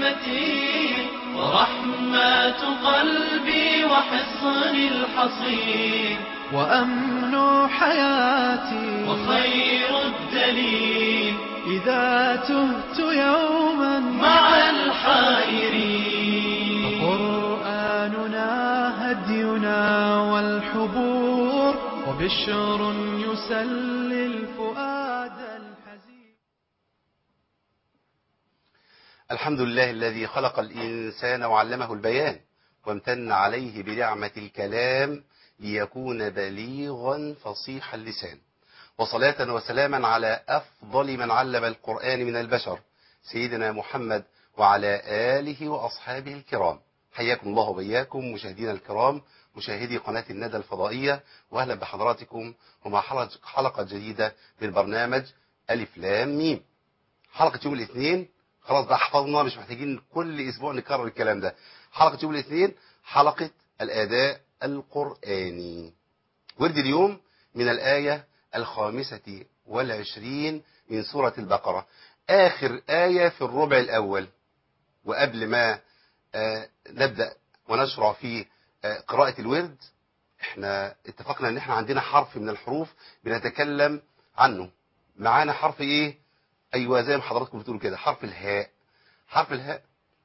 المتين ورحمة قلبي وحصن الحصين وأمن حياتي وخير الدليل إذا تهت يوما مع الحائرين قرآننا هدينا والحبور وبشر يسلي الفؤاد الحزين الحمد لله الذي خلق الإنسان وعلمه البيان وامتن عليه بنعمة الكلام ليكون بليغا فصيح اللسان وصلاة وسلاما على أفضل من علم القرآن من البشر سيدنا محمد وعلى آله وأصحابه الكرام حياكم الله وبياكم مشاهدينا الكرام مشاهدي قناة الندى الفضائية وأهلا بحضراتكم ومع حلقة حلقة جديدة من برنامج ألف لام ميم حلقة يوم الاثنين خلاص بقى حفظنا مش محتاجين كل أسبوع نكرر الكلام ده حلقة يوم الاثنين حلقة الأداء القرآني ورد اليوم من الآية الخامسة والعشرين من سورة البقرة آخر آية في الربع الأول وقبل ما آه، نبدأ ونشرع في آه، قراءة الورد احنا اتفقنا ان احنا عندنا حرف من الحروف بنتكلم عنه معانا حرف ايه ايوه زي ما حضراتكم بتقولوا كده حرف الهاء حرف الهاء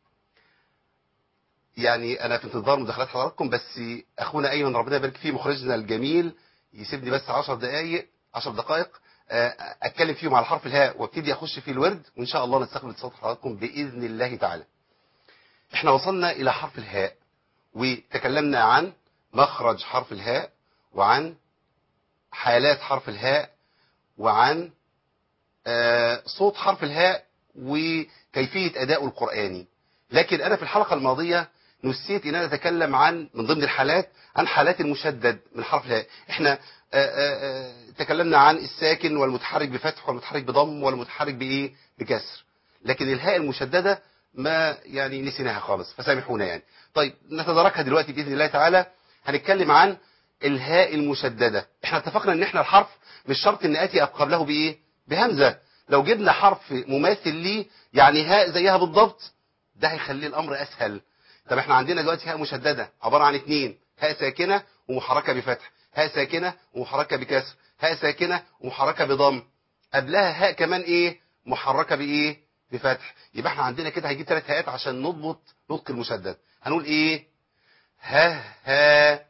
يعني انا في انتظار مداخلات حضراتكم بس اخونا ايمن ربنا يبارك فيه مخرجنا الجميل يسيبني بس 10 دقائق 10 دقائق آه، اتكلم فيهم على حرف الهاء وابتدي اخش في الورد وان شاء الله نستقبل اتصالات حضراتكم باذن الله تعالى احنا وصلنا الى حرف الهاء وتكلمنا عن مخرج حرف الهاء وعن حالات حرف الهاء وعن آه، صوت حرف الهاء وكيفية أداء القرآني لكن أنا في الحلقة الماضية نسيت أن أنا أتكلم عن من ضمن الحالات عن حالات المشدد من حرف الهاء احنا آه، آه، آه، تكلمنا عن الساكن والمتحرك بفتح والمتحرك بضم والمتحرك بإيه بكسر لكن الهاء المشددة ما يعني نسيناها خالص فسامحونا يعني طيب نتداركها دلوقتي بإذن الله تعالى هنتكلم عن الهاء المشددة احنا اتفقنا ان احنا الحرف مش شرط ان اتي قبله بايه بهمزة لو جبنا حرف مماثل ليه يعني هاء زيها بالضبط ده هيخلي الامر اسهل طب احنا عندنا دلوقتي هاء مشددة عبارة عن اتنين هاء ساكنة ومحركة بفتح هاء ساكنة ومحركة بكسر هاء ساكنة ومحركة بضم قبلها هاء كمان ايه محركة بايه بفتح يبقى احنا عندنا كده هيجيب ثلاث هاءات عشان نضبط نطق المشدد هنقول ايه ها ها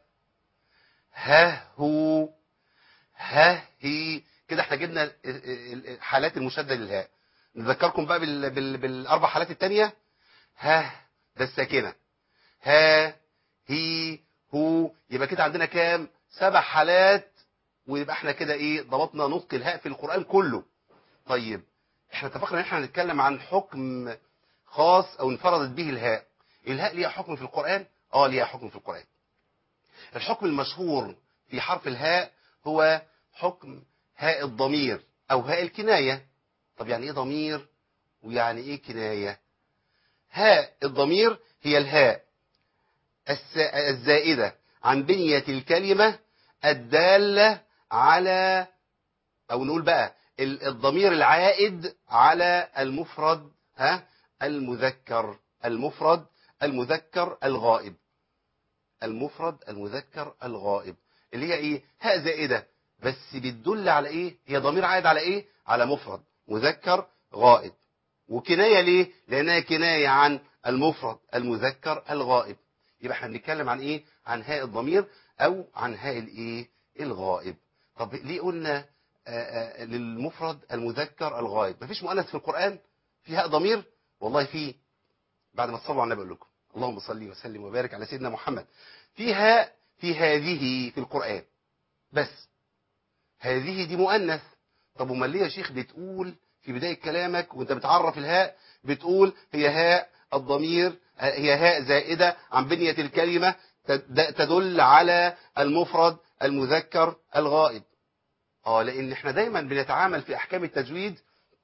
ها هو ها هي كده احنا جبنا ال- ال- ال- حالات المشدد للهاء نذكركم بقى بال بال بالاربع حالات التانية ها ده الساكنة ها هي هو يبقى كده عندنا كام سبع حالات ويبقى احنا كده ايه ضبطنا نطق الهاء في القرآن كله طيب احنا اتفقنا ان احنا هنتكلم عن حكم خاص او انفردت به الهاء الهاء ليها حكم في القرآن اه ليها حكم في القرآن الحكم المشهور في حرف الهاء هو حكم هاء الضمير او هاء الكناية طب يعني ايه ضمير ويعني ايه كناية هاء الضمير هي الهاء الس- الزائدة عن بنية الكلمة الدالة على او نقول بقى ال- الضمير العائد على المفرد ها المذكر المفرد المذكر الغائب المفرد المذكر الغائب اللي هي ايه هاء زائدة بس بتدل على ايه هي ضمير عائد على ايه على مفرد مذكر غائب وكناية ليه لانها كناية عن المفرد المذكر الغائب يبقى احنا بنتكلم عن ايه عن هاء الضمير او عن هاء الايه الغائب طب ليه قلنا آآ آآ للمفرد المذكر الغائب مفيش مؤنث في القرآن في هاء ضمير والله في بعد ما تصلوا على النبي اقول لكم اللهم صل وسلم وبارك على سيدنا محمد في هاء في هذه في القرآن بس هذه دي مؤنث طب امال ليه يا شيخ بتقول في بداية كلامك وانت بتعرف الهاء بتقول هي هاء الضمير هي هاء زائدة عن بنية الكلمة تد- تدل على المفرد المذكر الغائب اه لان احنا دايما بنتعامل في احكام التجويد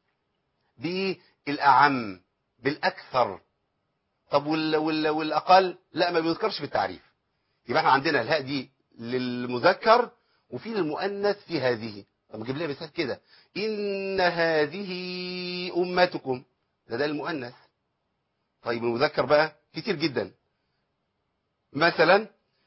بالاعم بالاكثر طب وال وال والاقل لا ما بيذكرش في التعريف يبقى احنا عندنا الهاء دي للمذكر وفي للمؤنث في هذه طب نجيب لها مثال كده ان هذه امتكم ده ده المؤنث طيب المذكر بقى كتير جدا مثلا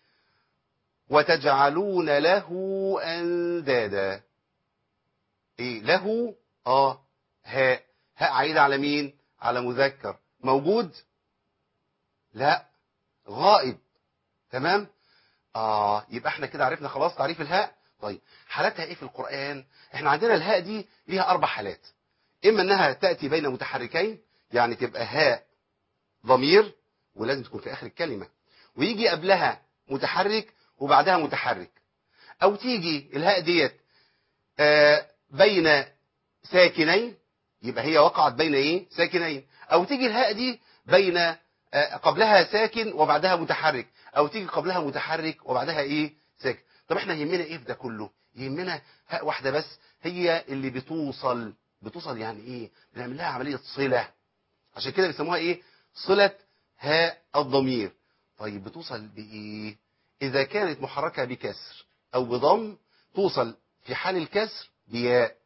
وتجعلون له اندادا ايه له اه هاء هاء عايده على مين على مذكر موجود لا غائب تمام اه يبقى احنا كده عرفنا خلاص تعريف الهاء طيب حالاتها ايه في القرآن احنا عندنا الهاء دي ليها اربع حالات اما انها تأتي بين متحركين يعني تبقى هاء ضمير ولازم تكون في اخر الكلمة ويجي قبلها متحرك وبعدها متحرك او تيجي الهاء ديت آه بين ساكنين يبقى هي وقعت بين ايه ساكنين او تيجي الهاء دي بين آه قبلها ساكن وبعدها متحرك او تيجي قبلها متحرك وبعدها ايه ساكن طب احنا يهمنا ايه في ده كله يهمنا هاء واحده بس هي اللي بتوصل بتوصل يعني ايه بنعمل لها عمليه صله عشان كده بيسموها ايه صله هاء الضمير طيب بتوصل بايه اذا كانت محركه بكسر او بضم توصل في حال الكسر بياء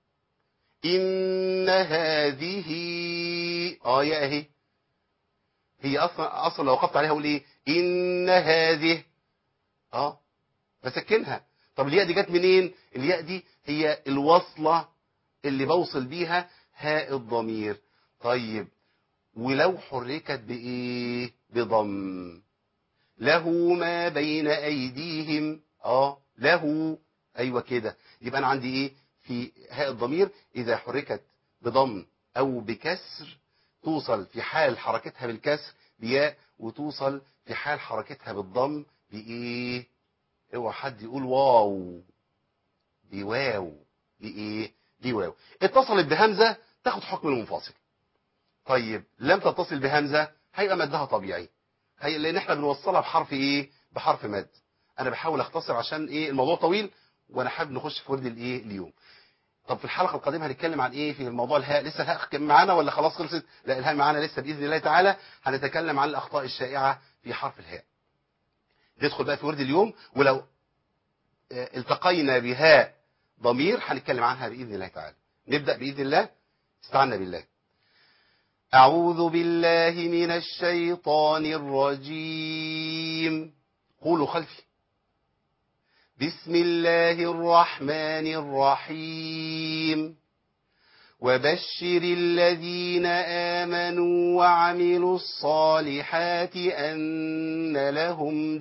ان هذه اه يا اهي هي اصلا اصلا لو وقفت عليها اقول ايه ان هذه اه بسكنها طب الياء دي جت منين الياء دي هي الوصله اللي بوصل بيها هاء الضمير طيب ولو حركت بايه بضم له ما بين ايديهم اه له ايوه كده يبقى انا عندي ايه في هاء الضمير اذا حركت بضم او بكسر توصل في حال حركتها بالكسر بياء وتوصل في حال حركتها بالضم بايه اوعى حد يقول واو بواو بايه بواو اتصلت بهمزه تاخد حكم المنفصل طيب لم تتصل بهمزه هيبقى مدها طبيعي هي لان احنا بنوصلها بحرف ايه بحرف مد انا بحاول اختصر عشان ايه الموضوع طويل وانا حابب نخش في ورد الايه اليوم طب في الحلقه القادمه هنتكلم عن ايه في موضوع الهاء لسه الهاء كان معانا ولا خلاص خلصت لا الهاء معانا لسه باذن الله تعالى هنتكلم عن الاخطاء الشائعه في حرف الهاء ندخل بقى في ورد اليوم ولو آه، التقينا بهاء ضمير هنتكلم عنها باذن الله تعالى نبدا باذن الله استعنا بالله اعوذ بالله من الشيطان الرجيم قولوا خلفي بسم الله الرحمن الرحيم وبشر الذين آمنوا وعملوا الصالحات أن لهم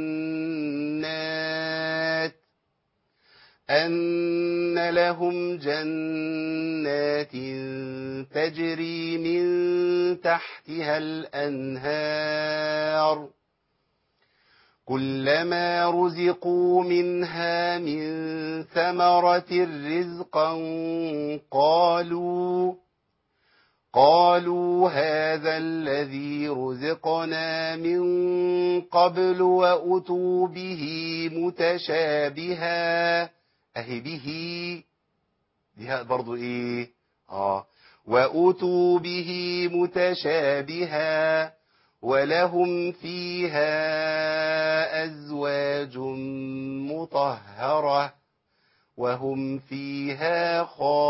جنات أن لهم جنات تجري من تحتها الأنهار كلما رزقوا منها من ثمرة رزقا قالوا قالوا هذا الذي رزقنا من قبل وأتوا به متشابها أهي به دي برضو إيه آه وأتوا به متشابها ولهم فيها أزواج مطهرة وهم فيها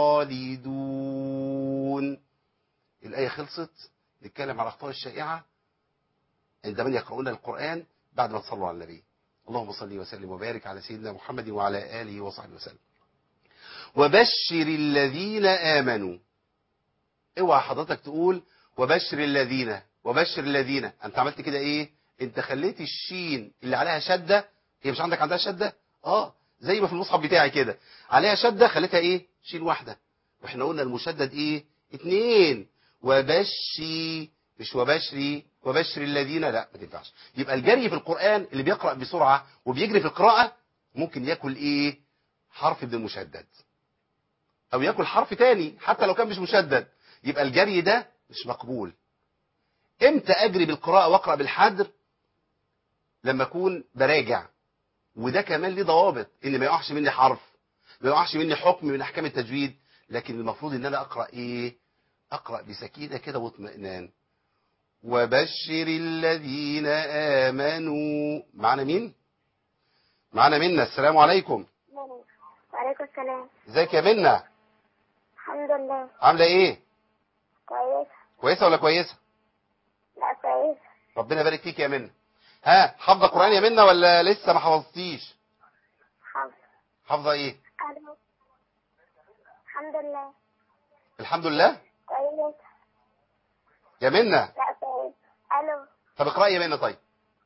خالدون الآية خلصت نتكلم على الأخطاء الشائعة عندما يقرؤون القرآن بعد ما تصلوا على النبي اللهم صل وسلم وبارك على سيدنا محمد وعلى آله وصحبه وسلم وبشر الذين آمنوا اوعى حضرتك تقول وبشر الذين وبشر الذين انت عملت كده ايه انت خليت الشين اللي عليها شدة هي مش عندك عندها شدة اه زي ما في المصحف بتاعي كده عليها شدة خليتها ايه شين واحدة واحنا قلنا المشدد ايه اتنين وبشي مش وبشري وبشر الذين لا ما تنفعش يبقى الجري في القرآن اللي بيقرأ بسرعة وبيجري في القراءة ممكن ياكل ايه حرف من المشدد او ياكل حرف تاني حتى لو كان مش مشدد يبقى الجري ده مش مقبول امتى اجري بالقراءة واقرأ بالحدر لما اكون براجع وده كمان ليه ضوابط ان ما يقعش مني حرف ما يقعش مني حكم من احكام التجويد لكن المفروض ان انا اقرأ ايه اقرأ بسكينة كده واطمئنان وبشر الذين آمنوا معنا مين معنا منا السلام عليكم وعليكم السلام ازيك يا منا الحمد لله عاملة ايه كويس كويسة ولا كويسة كويس ربنا يبارك فيك يا منى ها حافظه قران يا منى ولا لسه ما حفظتيش حافظ حافظه ايه ألو الحمد لله الحمد لله كويس يا منى لا كويس ألو طب اقراي يا منى طيب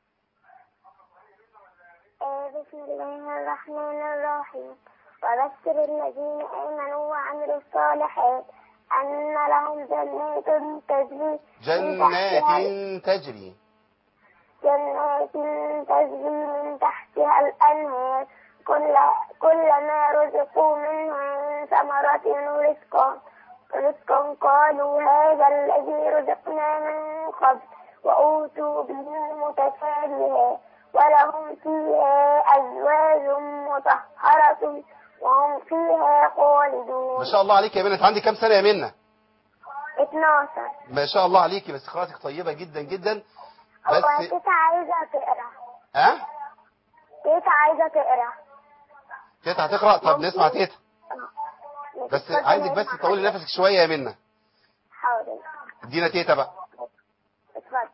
آه، بسم الله الرحمن الرحيم وبشر الذين آمنوا وعملوا الصالحات أن لهم جنات تجري من تحتها جنات تجري جنات تجري من تحتها الأنهار كل كلما رزقوا منها من ثمرة رزقا رزقا قالوا هذا الذي رزقنا من قبل وأوتوا به متشابها ولهم فيها أزواج مطهرة وهم فيها خالدون ما شاء الله عليك يا منى انت عندك كام سنه يا منى 12 ما شاء الله عليكي بس قراءتك طيبه جدا جدا هو بس تيتا عايزة تقرا ها تيتا عايزة تقرا تيتا هتقرا طب نسمع تيتا آه. بس اتفضل عايزك يا بس محمد. تطولي نفسك شويه يا منى حاضر ادينا تيتا بقى اتفضل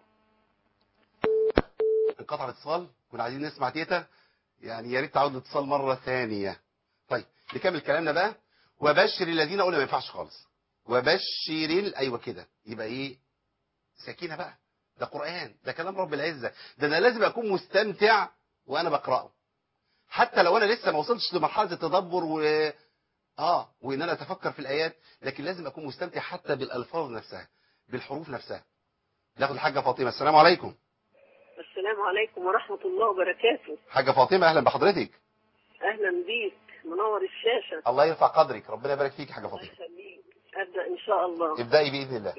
انقطع الاتصال كنا عايزين نسمع تيتا يعني يا ريت تعود الاتصال مره ثانيه طيب نكمل كلامنا بقى وبشر الذين قلنا ما ينفعش خالص وبشر ال... ايوه كده يبقى ايه سكينه بقى ده قران ده كلام رب العزه ده انا لازم اكون مستمتع وانا بقراه حتى لو انا لسه ما وصلتش لمرحله التدبر و اه وان انا اتفكر في الايات لكن لازم اكون مستمتع حتى بالالفاظ نفسها بالحروف نفسها ناخد الحاجه فاطمه السلام عليكم السلام عليكم ورحمة الله وبركاته حاجه فاطمه اهلا بحضرتك أهلا بيك منور الشاشة الله يرفع قدرك ربنا يبارك فيك يا حاجه الله فاطمه يخليك أبدأ إن شاء الله ابدأي بإذن الله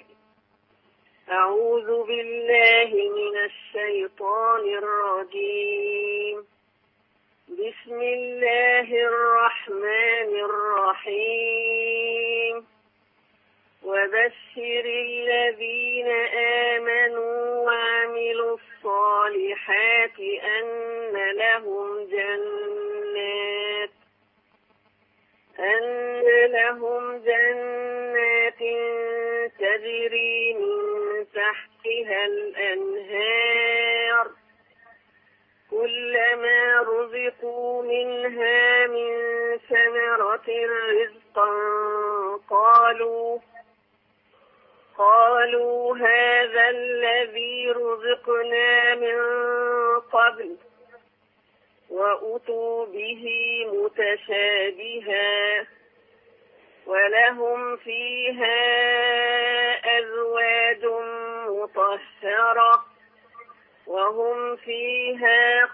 أعوذ بالله من الشيطان الرجيم بسم الله الرحمن الرحيم وبشر الذين آمنوا وعملوا الصالحات أن لهم جنات أن لهم جنات تجري من تحتها الأنهار كلما رزقوا منها من ثمرة رزقا قالوا قالوا هذا الذي رزقنا من قبل وأتوا به متشابها ولهم فيها أزواج مطهرة وهم فيها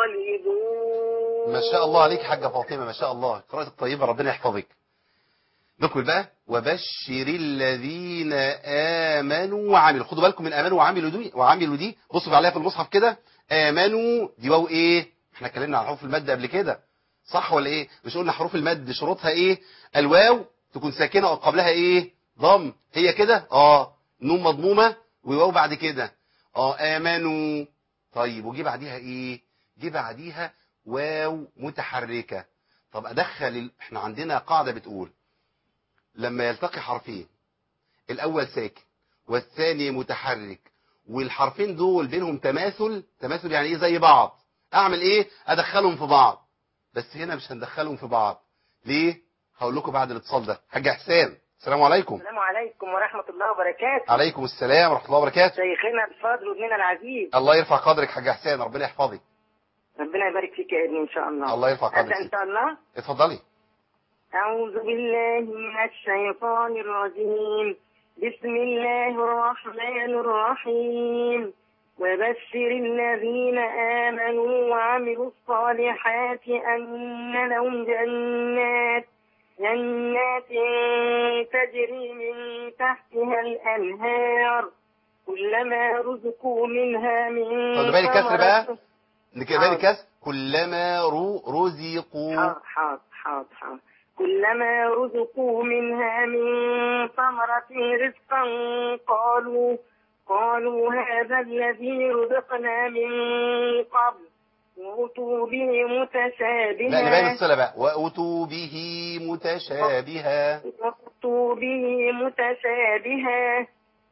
خالدون ما شاء الله عليك حاجة فاطمة ما شاء الله قراءتك طيبة ربنا يحفظك نكمل بقى وبشر الذين آمنوا وعملوا خدوا بالكم من آمنوا وعملوا دي وعملوا دي بصوا عليها في المصحف كده آمنوا دي واو إيه احنا اتكلمنا عن حروف المد قبل كده صح ولا إيه مش قلنا حروف المد شروطها إيه الواو تكون ساكنة وقبلها إيه ضم هي كده اه نون مضمومة وواو بعد كده اه آمنوا طيب وجي بعديها إيه جه بعديها واو متحركة طب أدخل ال... احنا عندنا قاعدة بتقول لما يلتقي حرفين الأول ساكن والثاني متحرك والحرفين دول بينهم تماثل تماثل يعني ايه زي بعض اعمل ايه ادخلهم في بعض بس هنا مش هندخلهم في بعض ليه هقول لكم بعد الاتصال ده حاج حسام السلام عليكم السلام عليكم ورحمة الله وبركاته عليكم السلام ورحمه الله وبركاته شيخنا الفاضل وابننا العزيز الله يرفع قدرك حاج حسام ربنا يحفظك ربنا يبارك فيك يا ابني إن شاء الله الله يرفع أبدأ قدرك إن شاء الله اتفضلي أعوذ بالله من الشيطان الرجيم بسم الله الرحمن الرحيم وبشر الذين آمنوا وعملوا الصالحات أن لهم جنات جنات تجري من تحتها الأنهار كلما رزقوا منها من طب بالي كسر بقى ثمرة- نكتب بالي كسر كلما رو رزقوا حاضر حاضر حاضر حاضر كلما رزقوا منها من ثمرة رزقا قالوا قالوا هذا الذي رزقنا من قبل وأتوا به لا نبين متشابها الصلة بقى وأتوا به متشابها وأتوا به متشابها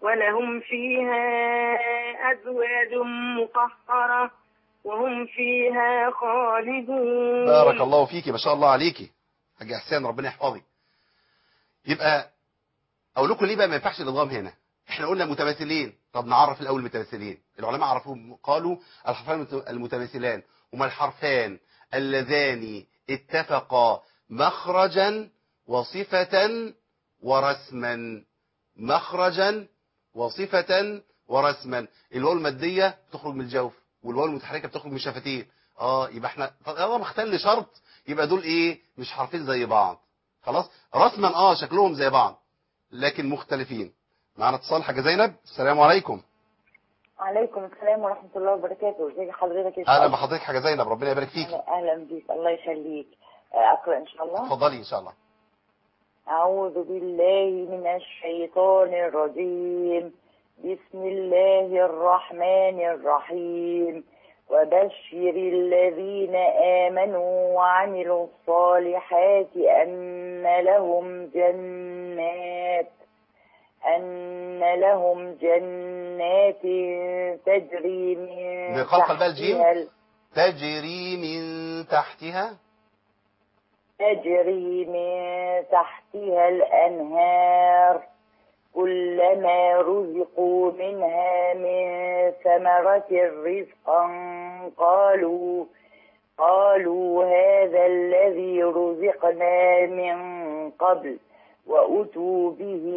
ولهم فيها أزواج مطهرة وهم فيها خالدون بارك الله فيكي ما شاء الله عليكي حاج احسان ربنا يحفظك يبقى اقول لكم ليه بقى ما ينفعش الادغام هنا احنا قلنا متماثلين طب نعرف الاول المتماثلين العلماء عرفوهم قالوا الحرفان المتماثلان هما الحرفان اللذان اتفقا مخرجا وصفة ورسما مخرجا وصفة ورسما الواو المادية بتخرج من الجوف والواو المتحركة بتخرج من الشفتين اه يبقى احنا طالما اختل شرط يبقى دول ايه مش حرفين زي بعض خلاص رسما اه شكلهم زي بعض لكن مختلفين معنا اتصال حاجة زينب السلام عليكم وعليكم السلام ورحمة الله وبركاته ازي حضرتك يا اهلا شيخ؟ بحضرتك حاجة زينب ربنا يبارك فيك أهلا- اهلا بيك الله يخليك آه، اقرا ان شاء الله اتفضلي ان شاء الله اعوذ بالله من الشيطان الرجيم بسم الله الرحمن الرحيم وبشر الذين آمنوا وعملوا الصالحات أن لهم جنات أن لهم جنات تجري من بخلق الباء الجيم؟ تحتها ال- تجري من تحتها تجري من تحتها الأنهار كلما رزقوا منها من ثمرة رزقا قالوا قالوا هذا الذي رزقنا من قبل وأتوا به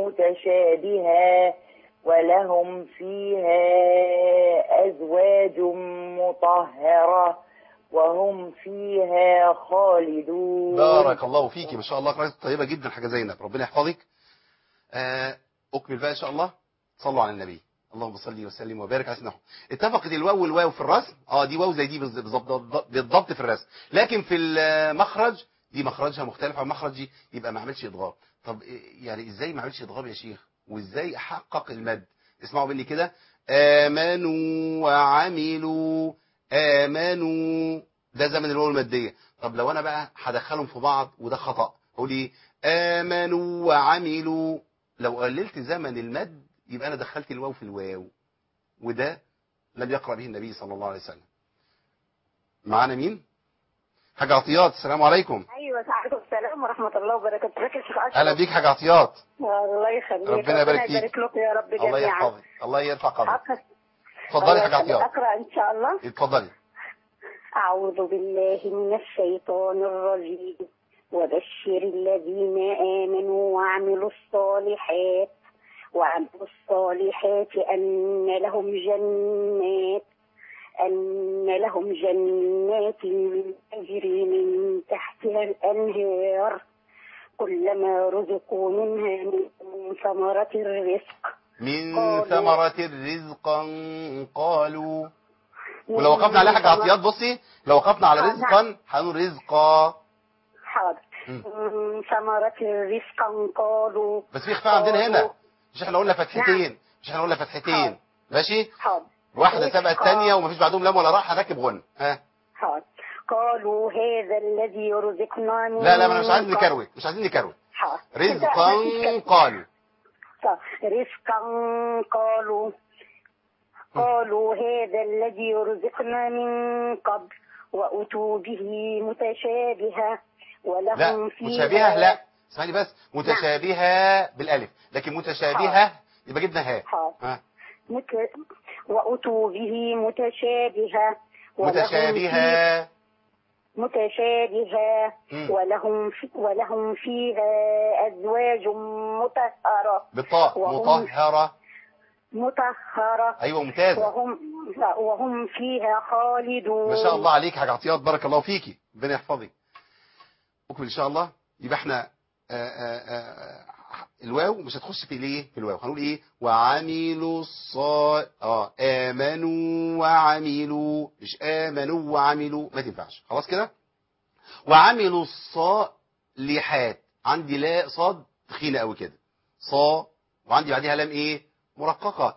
متشابها ولهم فيها أزواج مطهرة وهم فيها خالدون بارك الله فيكي ما شاء الله قراءة طيبة جدا حاجة زينب ربنا يحفظك آه، أكمل بقى إن شاء الله صلوا على النبي اللهم صل وسلم وبارك على سيدنا محمد اتفقت الواو والواو في الرسم اه دي واو زي دي بالظبط بالضبط في الرسم لكن في المخرج دي مخرجها مختلف عن مخرجي يبقى ما عملش ادغام طب إيه- يعني ازاي ما عملش ادغام يا شيخ وازاي احقق المد اسمعوا مني كده امنوا وعملوا امنوا ده زمن الواو الماديه طب لو انا بقى هدخلهم في بعض وده خطا اقول ايه امنوا وعملوا لو قللت زمن المد يبقى انا دخلت الواو في الواو وده لم يقرأ به النبي صلى الله عليه وسلم معانا مين حاجة عطيات السلام عليكم ايوه وعليكم السلام ورحمه الله وبركاته ازيك يا شيخ اشرف اهلا بيك حاجة عطيات الله يخليك ربنا يبارك فيك. يبارك لكم يا رب الله جميعا يحفظك الله يرفع قدرك أقرأ- اتفضلي الله حاجة يخليك. عطيات اقرا ان شاء الله اتفضلي أعوذ بالله من الشيطان الرجيم وبشر الذين آمنوا وعملوا الصالحات وعملوا الصالحات أن لهم جنات أن لهم جنات تجري من تحتها الأنهار كلما رزقوا منها من ثمرة الرزق من قالوا- ثمرة رزقا قالوا ولو وقفنا على حاجة عطيات بصي لو وقفنا على آه، رزقا هنقول رزقا حاضر مم. من ثمرة رزقا قالوا بس في اخفاء عندنا هنا قالوا- مش احنا قلنا فتحتين مش احنا قلنا حاضر. فتحتين ماشي حاضر واحدة رزقا. سبقت الثانية ومفيش بعدهم لام ولا راح هنركب غن ها حاضر قالوا هذا الذي رزقنا من لا لا ما انا مش عايز قبل. نكروت مش عايزين نكروت حاضر رزقا لا، مفيش كده. قالوا صح. رزقا قالوا قالوا هذا الذي رزقنا من قبل وأتوا به متشابها ولهم لا فيها متشابهة لا اسمعني بس متشابهة بالالف لكن متشابهة يبقى جبنا ها حاضر. ها مت... وأتوا به متشابها ولهم فيه- متشابهة متشابها مم. ولهم في ولهم فيها أزواج مطهرة بالطاء وهم- مطهرة مطهرة ايوه ممتازة وهم وهم فيها خالدون ما شاء الله عليك حاجة عطيات بارك الله فيكي ربنا يحفظك اكمل ان شاء الله يبقى احنا آآ آآ الواو مش هتخش في الايه في الواو هنقول ايه وعملوا الصال اه امنوا وعملوا مش امنوا وعملوا ما تنفعش خلاص كده وعملوا الصالحات عندي لا صاد تخينه قوي كده صا وعندي بعديها لام ايه مرققه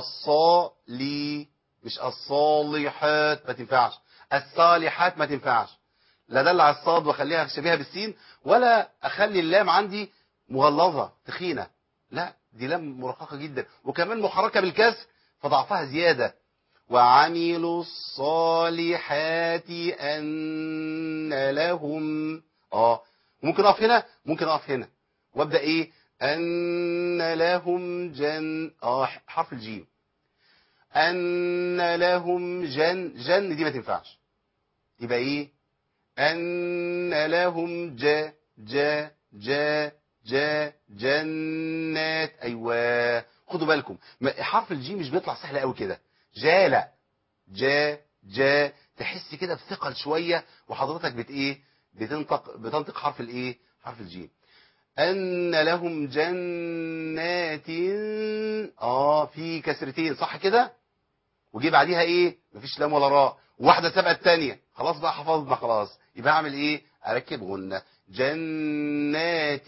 الصالي مش الصالحات ما تنفعش الصالحات ما تنفعش لا دل على الصاد واخليها شبيهه بالسين ولا اخلي اللام عندي مغلظه تخينه لا دي لام مرققة جدا وكمان محركة بالكسر فضعفها زيادة وعملوا الصالحات أن لهم اه ممكن اقف هنا ممكن اقف هنا وابدا ايه ان لهم جن اه حرف الجيم ان لهم جن جن دي ما تنفعش يبقى ايه ان لهم ج ج ج ج جنات ايوه خدوا بالكم ما- حرف الجيم مش بيطلع سهل قوي كده جا لا جا جا تحس كده بثقل شويه وحضرتك بت ايه بتنطق بتنطق حرف الايه حرف الجيم ان لهم جنات اه في كسرتين صح كده وجي بعديها ايه مفيش لام ولا راء واحده سبقه الثانيه خلاص بقى حفظنا خلاص يبقى اعمل ايه اركب غنه جنات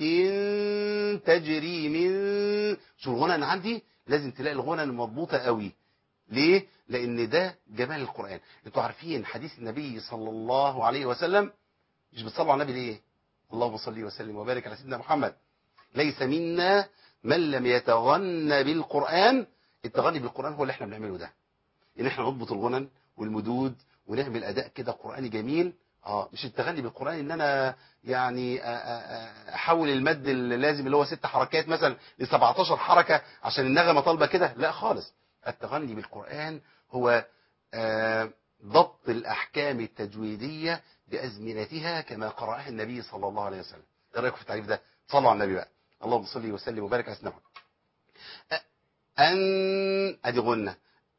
تجري من شو الغنى اللي عندي لازم تلاقي الغنى المضبوطه قوي ليه لان ده جمال القران انتوا عارفين حديث النبي صلى الله عليه وسلم مش بتصلوا على النبي ليه اللهم صل وسلم وبارك على سيدنا محمد ليس منا من لم يتغنى بالقران التغني بالقران هو اللي احنا بنعمله ده ان احنا نضبط الغنن والمدود ونعمل اداء كده قراني جميل اه مش التغني بالقران ان انا يعني أ- أ- أ- احول المد اللازم اللي هو ست حركات مثلا ل 17 حركه عشان النغمه طالبه كده لا خالص التغني بالقران هو آه، ضبط الاحكام التجويديه بازمنتها كما قراها النبي صلى الله عليه وسلم ايه رايكم في التعريف ده صلوا على النبي بقى اللهم صل وسلم وبارك على سيدنا محمد أ- ان ادي غنه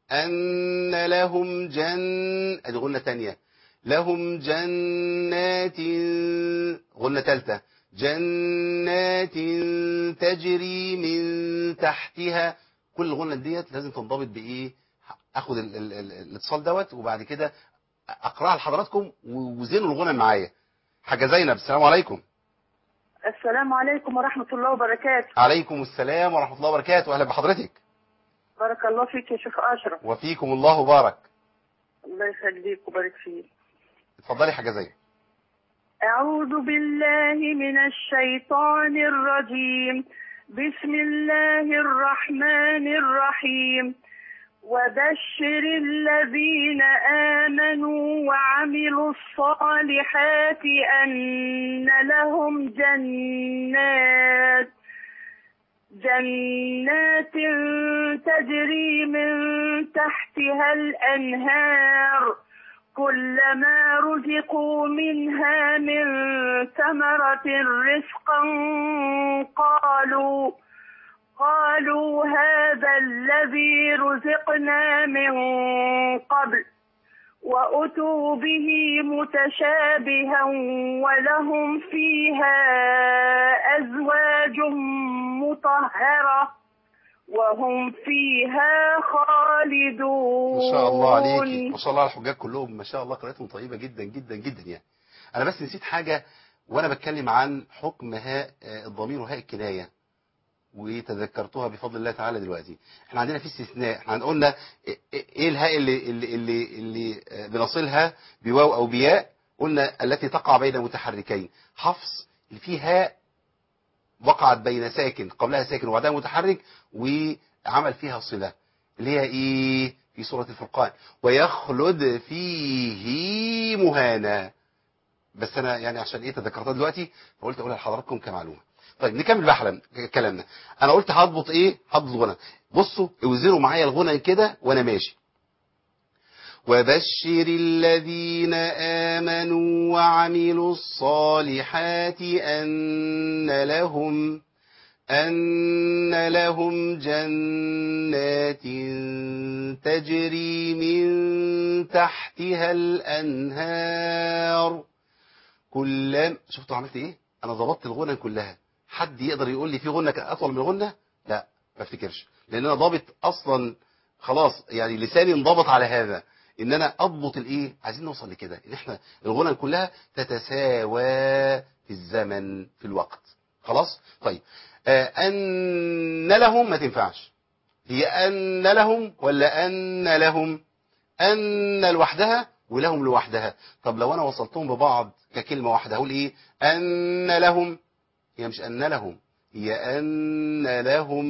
أن لهم جن أدي غنة تانية لهم جنات غنة تالتة جنات تجري من تحتها كل الغنة ديت لازم تنضبط بإيه أخد ال- ال- ال- الاتصال دوت وبعد كده أقرأها لحضراتكم وزنوا الغنى معايا حاجة زينب السلام عليكم السلام عليكم ورحمة الله وبركاته عليكم السلام ورحمة الله وبركاته أهلا بحضرتك بارك الله فيك يا شيخ أشرف وفيكم الله بارك الله يخليك وبارك فيك اتفضلي حاجة زينب أعوذ بالله من الشيطان الرجيم بسم الله الرحمن الرحيم وبشر الذين آمنوا وعملوا الصالحات أن لهم جنات جنات تجري من تحتها الأنهار كلما رزقوا منها من ثمرة رزقا قالوا قالوا هذا الذي رزقنا من قبل وأتوا به متشابها ولهم فيها أزواج مطهرة وهم فيها خالدون ما شاء الله عليكي ما شاء الله على الحجاج كلهم ما شاء الله قراءتهم طيبة جدا جدا جدا يعني انا بس نسيت حاجة وانا بتكلم عن حكم هاء آه، الضمير وهاء الكناية وتذكرتها بفضل الله تعالى دلوقتي احنا عندنا في استثناء احنا قلنا إيه- ايه الهاء اللي اللي اللي, اللي آه، بنصلها بواو او بياء قلنا التي تقع بين متحركين حفص اللي فيه هاء وقعت بين ساكن قبلها ساكن وبعدها متحرك وعمل فيها صلة اللي هي ايه في سورة الفرقان ويخلد فيه مهانا بس انا يعني عشان ايه تذكرتها دلوقتي فقلت اقولها لحضراتكم كمعلومة طيب نكمل بقى حلم كلامنا انا قلت هضبط ايه هضبط غنى بصوا اوزنوا معايا الغنى كده وانا ماشي وبشر الذين آمنوا وعملوا الصالحات أن لهم أن لهم جنات تجري من تحتها الأنهار كل شفتوا عملت ايه انا ضبطت الغنى كلها حد يقدر يقول لي في غنى كان اطول من غنى لا ما افتكرش لان انا ضابط اصلا خلاص يعني لساني انضبط على هذا ان انا اضبط الايه عايزين نوصل لكده ان احنا الغنى كلها تتساوى في الزمن في الوقت خلاص طيب آه ان لهم ما تنفعش هي ان لهم ولا ان لهم ان لوحدها ولهم لوحدها طب لو انا وصلتهم ببعض ككلمة واحدة هقول ايه ان لهم هي مش ان لهم هي ان لهم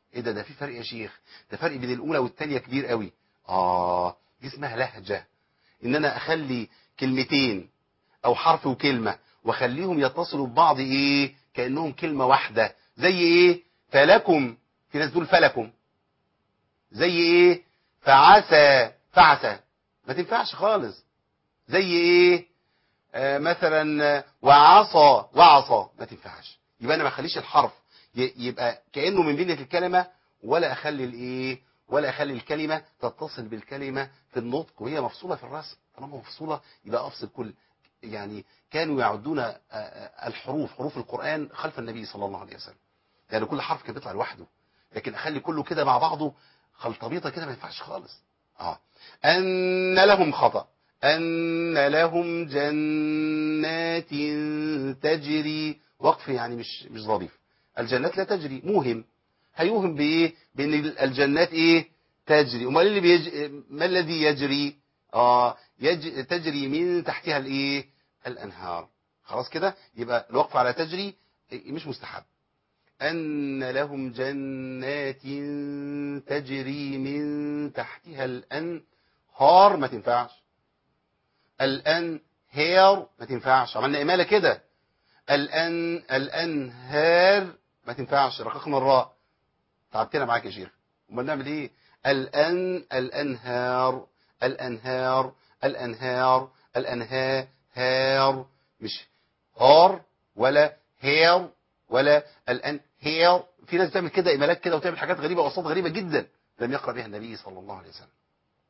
ايه ده ده في فرق يا شيخ ده فرق بين الاولى والثانيه كبير قوي اه دي اسمها لهجه ان انا اخلي كلمتين او حرف وكلمه واخليهم يتصلوا ببعض ايه كانهم كلمه واحده زي ايه فلكم في ناس تقول فلكم زي ايه فعسى فعسى ما تنفعش خالص زي ايه آه مثلا آه، وعصى وعصى ما تنفعش يبقى انا ما اخليش الحرف ي- يبقى كانه من بنيه الكلمه ولا اخلي الايه ولا اخلي الكلمه تتصل بالكلمه في النطق وهي مفصوله في الرسم طالما مفصوله يبقى افصل كل يعني كانوا يعدون آه، آه، الحروف حروف القران خلف النبي صلى الله عليه وسلم يعني كل حرف كان بيطلع لوحده لكن اخلي كله كده مع بعضه خلطبيطه كده ما ينفعش خالص اه ان لهم خطأ أن لهم جنات تجري وقف يعني مش مش ظريف الجنات لا تجري موهم هيوهم بإيه بأن الجنات إيه تجري وما اللي بيج... ما الذي يجري آه يج... تجري من تحتها الإيه الأنهار خلاص كده يبقى الوقف على تجري إيه، مش مستحب أن لهم جنات تجري من تحتها الأنهار ما تنفعش الأن هير ما تنفعش عملنا إمالة كده الأن الأنهار ما تنفعش رققنا الراء تعبتنا معاك يا شيخ امال نعمل ايه الأن الأنهار الأنهار الأنهار الأنهار هار مش هار ولا هير ولا الأن هير في ناس بتعمل كده إمالات كده وتعمل حاجات غريبة وأصوات غريبة جدا لم يقرأ بها النبي صلى الله عليه وسلم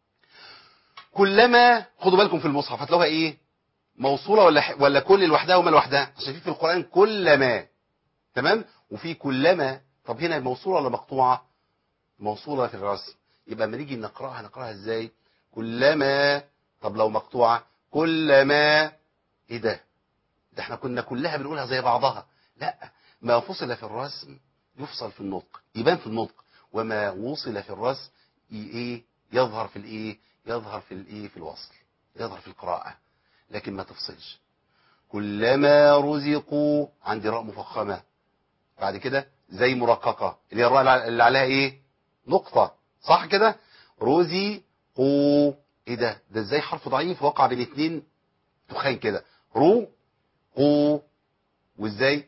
كلما خدوا بالكم في المصحف هتلاقوها ايه موصوله ولا ح- ولا كل لوحدها وما لوحدها عشان في في القران كلما تمام وفي كلما طب هنا موصوله ولا مقطوعه موصوله في الرسم يبقى لما نيجي نقراها نقراها ازاي كلما طب لو مقطوعه كلما ايه ده ده احنا كنا كلها بنقولها زي بعضها لا ما فصل في الرسم يفصل في النطق يبان في النطق وما وصل في الرسم ي- ايه يظهر في الايه يظهر في الايه في الوصل يظهر في القراءة لكن ما تفصلش كلما رزقوا عندي راء مفخمة بعد كده زي مرققة اللي هي الراء اللي عليها ايه نقطة صح كده رزقوا ايه ده ده ازاي حرف ضعيف وقع بين اتنين تخين كده رو قو وازاي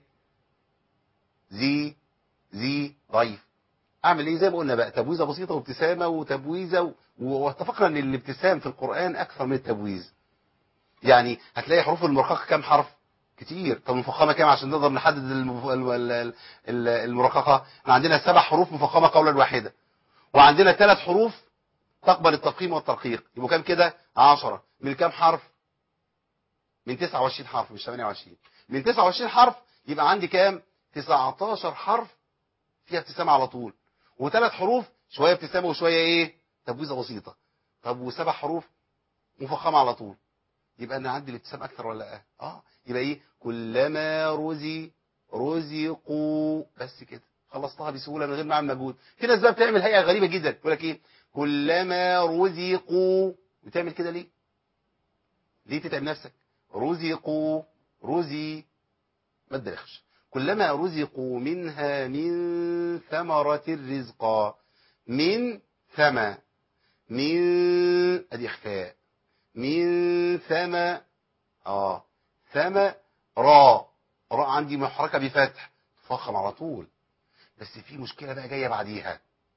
زي زي ضعيف اعمل ايه زي ما قلنا بقى تبويزه بسيطه وابتسامه وتبويزه و- واتفقنا ان الابتسام في القران اكثر من التبويز يعني هتلاقي حروف المرققه كام حرف كتير طب المفخمه كام عشان نقدر نحدد المف... ال- ال- ال- ال- المرققه احنا عندنا سبع حروف مفخمه قولا واحدا وعندنا ثلاث حروف تقبل التقييم والترقيق يبقوا كام كده 10 من كام حرف من 29 حرف مش 28 من 29 حرف يبقى عندي كام 19 حرف فيها ابتسامه على طول وثلاث حروف شويه ابتسامه وشويه ايه تبويزه بسيطه طب وسبع حروف مفخمه على طول يبقى انا عندي الابتسام اكثر ولا لا اه يبقى ايه كلما رزي رزقوا بس كده خلصتها بسهوله من غير ما اعمل مجهود في ناس بقى بتعمل هيئه غريبه جدا يقول لك ايه كلما رزقوا بتعمل كده ليه ليه تتعب نفسك رزقوا رزي ما تدرخش كلما رزقوا منها من ثمرة رزقا من ثم من ادي اخفاء من ثم اه ثم را راء عندي محركة بفتح تفخم على طول بس في مشكلة بقى جاية بعديها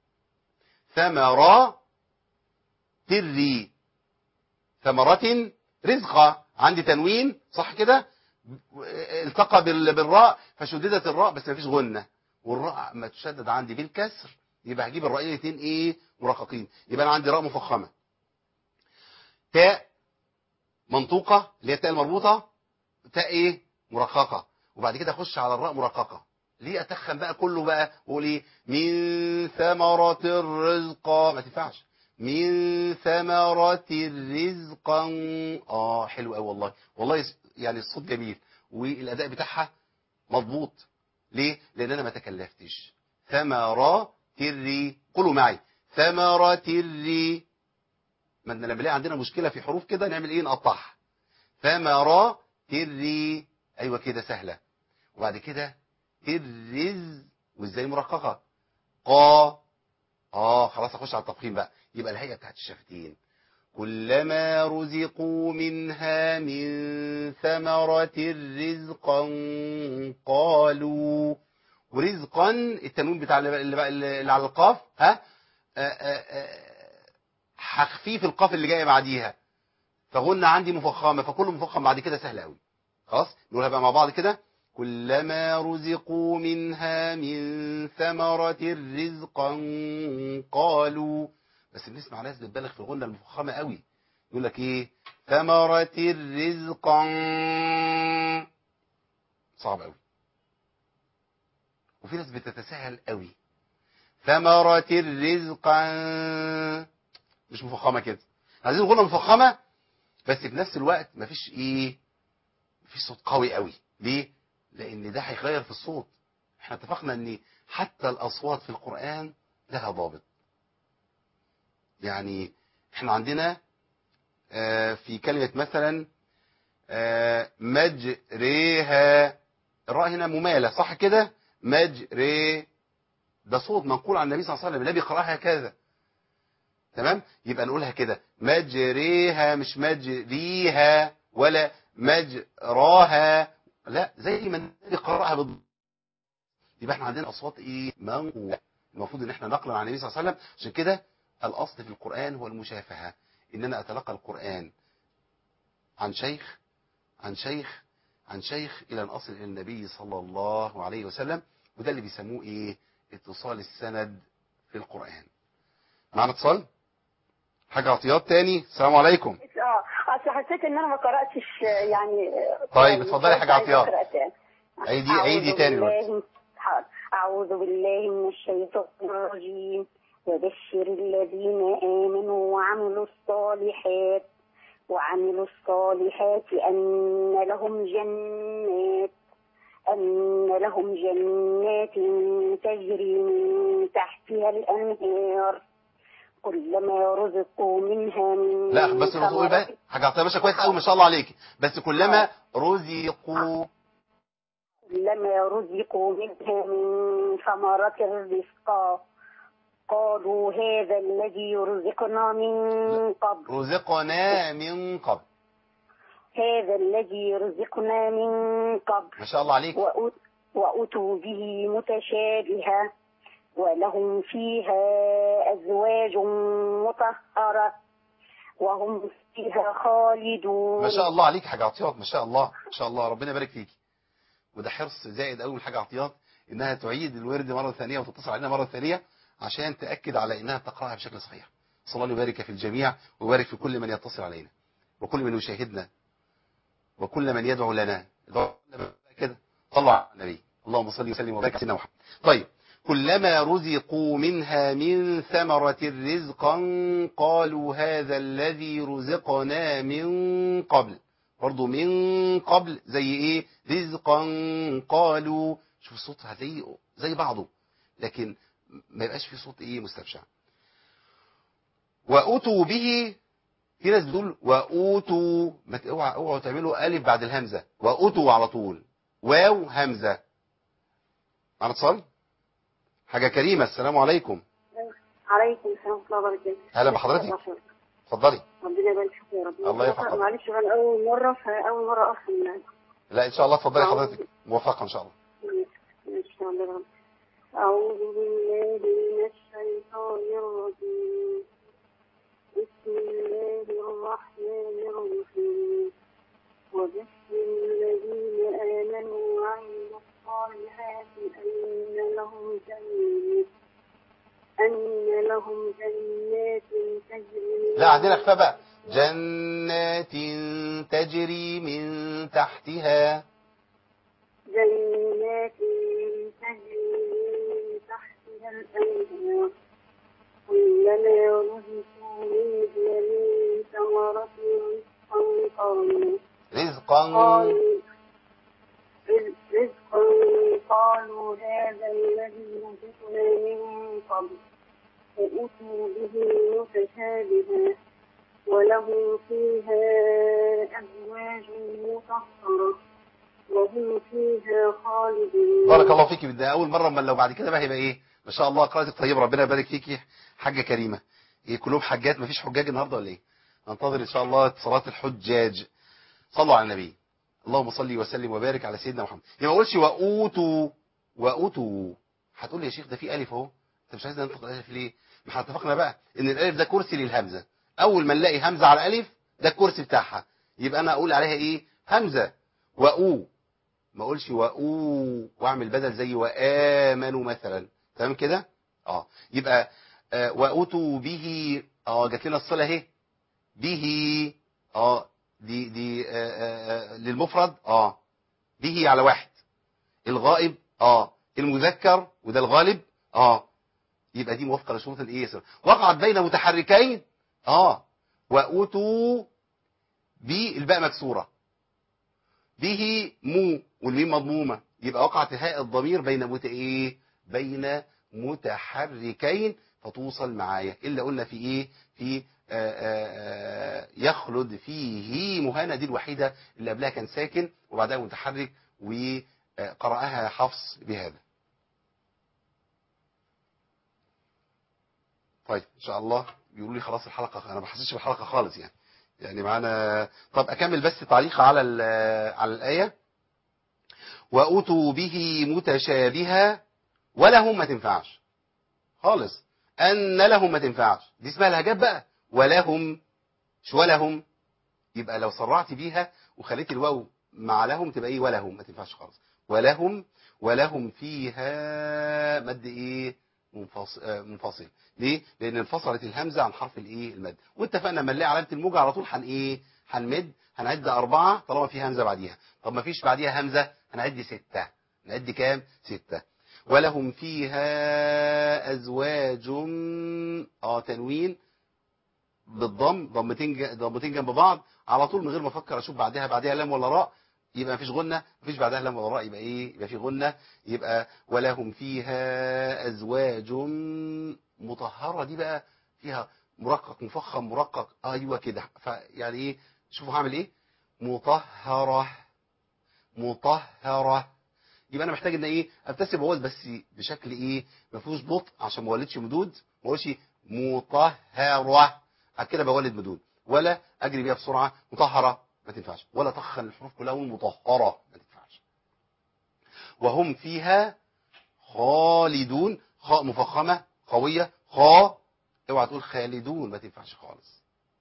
ثمرة تري ثمرة رزقة عندي تنوين صح كده التقى بال- بالراء فشددت الراء بس ما فيش غنة والراء ما تشدد عندي بالكسر يبقى هجيب الراءين الاثنين ايه مرققين يبقى انا عندي راء مفخمة تاء منطوقة اللي هي التاء المربوطة تاء ايه مرققة وبعد كده اخش على الراء مرققة ليه اتخن بقى كله بقى واقول ايه من ثمرة الرزق ما تنفعش من ثمرة رزقا اه حلو قوي والله والله يس- يعني الصوت جميل والاداء بتاعها مضبوط ليه لان انا ما تكلفتش ثمرة الري قولوا معي ثمرة الري ما إحنا لما نلاقي عندنا مشكلة في حروف كده نعمل ايه نقطعها ثمرة الري ايوه كده سهلة وبعد كده الرز وازاي مرققة قا اه خلاص اخش على التفخيم بقى يبقى الهيئه بتاعت الشفتين كلما رزقوا منها من ثمرة رزقا قالوا ورزقا التنوين بتاع اللي, اللي, اللي على القاف ها آه، آه، آه، هخفيه في القاف اللي جايه بعديها فغنى عندي مفخمه فكل مفخم بعد كده سهل قوي خلاص نقولها بقى مع بعض كده كلما رزقوا منها من ثمرة رزقا قالوا بس بنسمع ناس بتبالغ في الغنى المفخمه قوي يقول لك ايه ثمرة رزقا صعب قوي وفي ناس بتتساهل قوي ثمرة رزقا مش مفخمه كده عايزين غنى مفخمه بس في نفس الوقت مفيش ايه مفيش صوت قوي قوي ليه لان ده هيغير في الصوت احنا اتفقنا ان حتى الاصوات في القرآن لها ضابط يعني احنا عندنا آه، في كلمة مثلا آه، مجريها الراء هنا ممالة صح كده مجري ده صوت منقول عن النبي صلى الله عليه وسلم النبي قرأها هكذا تمام يبقى نقولها كده مجريها مش مجريها ولا مجراها لا زي ما النبي قرأها بالضبط يبقى احنا عندنا اصوات ايه منقوله المفروض ان احنا نقلا عن النبي صلى الله عليه وسلم عشان كده الاصل في القرآن هو المشافهة ان انا اتلقى القرآن عن شيخ عن شيخ عن شيخ الى ان اصل الى النبي صلى الله عليه وسلم وده اللي بيسموه ايه اتصال السند في القرآن معنا اتصال حاجة عطيات تاني السلام عليكم اه اصل حسيت ان انا ما قراتش يعني طيب، اتفضلي يا حاجة عايزة عطيات. أقرأ تاني. عيدي- أعوذ عيدي تاني بالله- حاضر. أعوذ بالله من الشيطان الرجيم وبشر الذين آمنوا وعملوا الصالحات وعملوا الصالحات أن لهم جنات أن لهم جنات تجري من تحتها الأنهار كلما رزقوا منها من لا بس تقول بقى ثمرة حاجة عطية باشا كويس قوي ما شاء الله عليك بس كلما رزقوا لما رزقوا منها من ثمرة رزقا قالوا هذا الذي رزقنا من قبل رزقنا من قبل هذا الذي رزقنا من قبل ما شاء الله عليك وأت- وأتوا به متشابها ولهم فيها أزواج مطهرة وهم فيها خالدون ما شاء الله عليك حاجة عطيات ما شاء الله ما شاء الله ربنا يبارك فيك وده حرص زائد قوي من حاجة عطيات انها تعيد الورد مرة ثانية وتتصل علينا مرة ثانية عشان تأكد على انها تقرأها بشكل صحيح صلى الله يبارك في الجميع ويبارك في كل من يتصل علينا وكل من يشاهدنا وكل من يدعو لنا ادعوا لنا كده صلوا على النبي اللهم صل وسلم وبارك على سيدنا محمد طيب كلما رزقوا منها من ثمرة رزقا قالوا هذا الذي رزقنا من قبل برضو من قبل زي ايه رزقا قالوا شوف الصوت هتلاقيه زي بعضه لكن ما يبقاش في صوت ايه مستبشع واتوا به في ناس بتقول واتوا ما ت- اوعى اوعوا تعملوا الف بعد الهمزه واتوا على طول واو همزه معنا اتصال حاجه كريمه السلام عليكم عليكم السلام ورحمة الله وبركاته هلا بحضرتك اتفضلي ربنا يبارك فيك يا رب الله يرحمك. معلش انا اول مرة فاول مرة اصلا يعني لا ان شاء الله اتفضلي حضرتك موفقه ان شاء الله ان شاء الله رب. أعوذ بالله من الشيطان الرجيم بسم الله الرحمن الرحيم وبشر الذين آمنوا وعملوا الصالحات أن لهم جنات أن لهم جنات تجري لا عندنا اخفاء بقى جنات تجري من تحتها جنات تجري من تحتها الأنهار كلما رزقوا منها من ثمرة رزقا قالوا رزقا قالوا رز- رزقا قالوا هذا الذي رزقنا من قبل فأتوا به متشابها ولهم فيها أزواج مطهرة وهم فيها خالدون بارك الله فيك ده اول مره من لو بعد كده بقى هيبقى ايه ما شاء الله قراءتك طيبه ربنا يبارك فيكي حاجه كريمه ايه كلهم حجات مفيش حجاج النهارده ولا ايه ننتظر ان شاء الله صلاه الحجاج صلوا على النبي اللهم صل وسلم وبارك على سيدنا محمد يبقى ما اقولش واوتوا واوتوا هتقول لي يا شيخ ده في الف اهو انت مش عايز ننطق الالف ليه ما احنا اتفقنا بقى ان الالف ده كرسي للهمزه اول ما نلاقي همزه على الالف ده الكرسي بتاعها يبقى انا اقول عليها ايه همزه واو ما اقولش واو واعمل بدل زي وامنوا مثلا تمام كده اه يبقى آه واوتوا به اه جات لنا الصله اهي به اه دي دي آه آه آه للمفرد اه به على واحد الغائب اه المذكر وده الغالب اه يبقى دي موافقه لشروط الايه وقعت بين متحركين اه واوتوا بالباء مكسوره به مو والميم مضمومه يبقى وقعت هاء الضمير بين مت ايه بين متحركين فتوصل معايا الا قلنا في ايه في آآ آآ يخلد فيه مهانة دي الوحيدة اللي قبلها كان ساكن وبعدها متحرك وقرأها حفص بهذا طيب ان شاء الله بيقولوا لي خلاص الحلقة انا ما حسيتش بالحلقة خالص يعني يعني معانا طب اكمل بس تعليق على على الآية وأتوا به متشابها ولهم ما تنفعش خالص أن لهم ما تنفعش دي اسمها الهجاب بقى ولهم مش ولهم يبقى لو سرعت بيها وخليت الواو مع لهم تبقى ايه ولهم ما تنفعش خالص ولهم ولهم فيها مد ايه منفصل, آه منفصل ليه لان انفصلت الهمزه عن حرف الايه المد واتفقنا لما نلاقي علامه الموجه على طول هن ايه هنمد هنعد أربعة طالما في همزة بعديها طب ما فيش بعديها همزة هنعد ستة نعد كام ستة ولهم فيها أزواج اه تنوين بالضم ضمتين ضمتين جنب بعض على طول من غير ما افكر اشوف بعدها بعدها لام ولا راء يبقى مفيش غنة مفيش بعدها لام ولا راء يبقى ايه يبقى في غنة يبقى ولهم فيها أزواج مطهرة دي بقى فيها مرقق مفخم مرقق ايوه كده فيعني ايه شوفوا هعمل ايه مطهرة مطهرة يبقى انا محتاج ان ايه ابتسم اول بس بشكل ايه ما فيهوش بطء عشان ما اولدش مدود ما اقولش مطهرة كده بولد مدود ولا اجري بيها بسرعه مطهره ما تنفعش ولا تخن الحروف كلها مطهره ما تنفعش وهم فيها خالدون خاء مفخمه قويه خاء اوعى تقول خالدون ما تنفعش خالص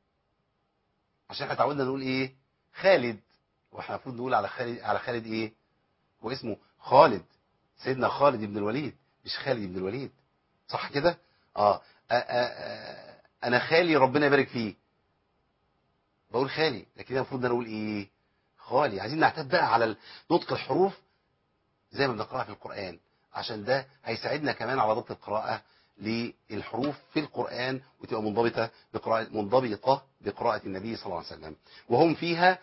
عشان احنا اتعودنا نقول ايه خالد واحنا المفروض نقول على خالد على خالد ايه هو اسمه خالد سيدنا خالد بن الوليد مش خالد بن الوليد صح كده اه, آه, آه انا خالي ربنا يبارك فيه بقول خالي لكن المفروض انا اقول ايه خالي عايزين نعتاد بقى على نطق الحروف زي ما بنقراها في القرآن عشان ده هيساعدنا كمان على ضبط القراءة للحروف في القرآن وتبقى منضبطة بقراءة منضبطة بقراءة النبي صلى الله عليه وسلم وهم فيها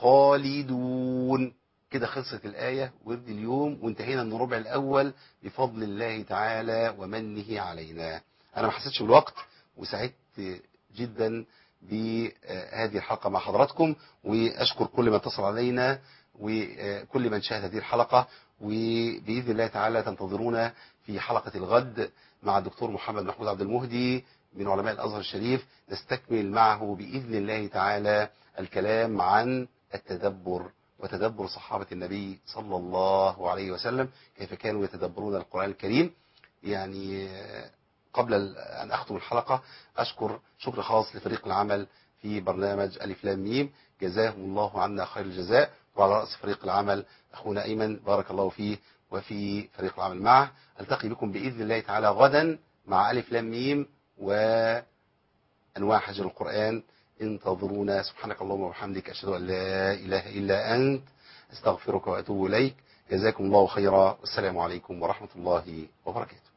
خالدون كده خلصت الآية ورد اليوم وانتهينا من الربع الأول بفضل الله تعالى ومنه علينا أنا ما حسيتش بالوقت وسعدت جدا بهذه الحلقة مع حضراتكم وأشكر كل من اتصل علينا وكل من شاهد هذه الحلقة وبإذن الله تعالى تنتظرونا في حلقة الغد مع الدكتور محمد محمود عبد المهدي من علماء الأزهر الشريف نستكمل معه بإذن الله تعالى الكلام عن التدبر وتدبر صحابة النبي صلى الله عليه وسلم كيف كانوا يتدبرون القرآن الكريم يعني قبل أن أختم الحلقة أشكر شكر خاص لفريق العمل في برنامج ألف لام ميم جزاهم الله عنا خير الجزاء وعلى رأس فريق العمل أخونا أيمن بارك الله فيه وفي فريق العمل معه ألتقي بكم بإذن الله تعالى غدا مع ألف لام ميم وأنواع حجر القرآن انتظرونا سبحانك اللهم وبحمدك أشهد أن لا إله إلا أنت استغفرك وأتوب إليك جزاكم الله خيرا والسلام عليكم ورحمة الله وبركاته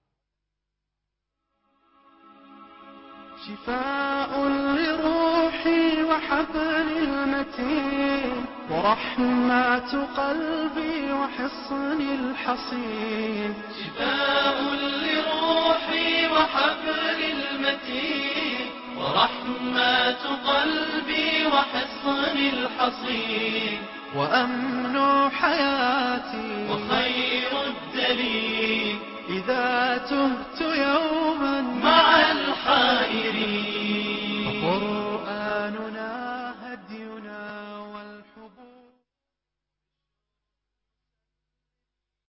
شفاء لروحي وحبل المتين ورحمة قلبي وحصن الحصين شفاء لروحي وحبل المتين ورحمة قلبي وحصن الحصين وأمن حياتي وخير الدليل إذا تهت يوما مع الحائرين فقل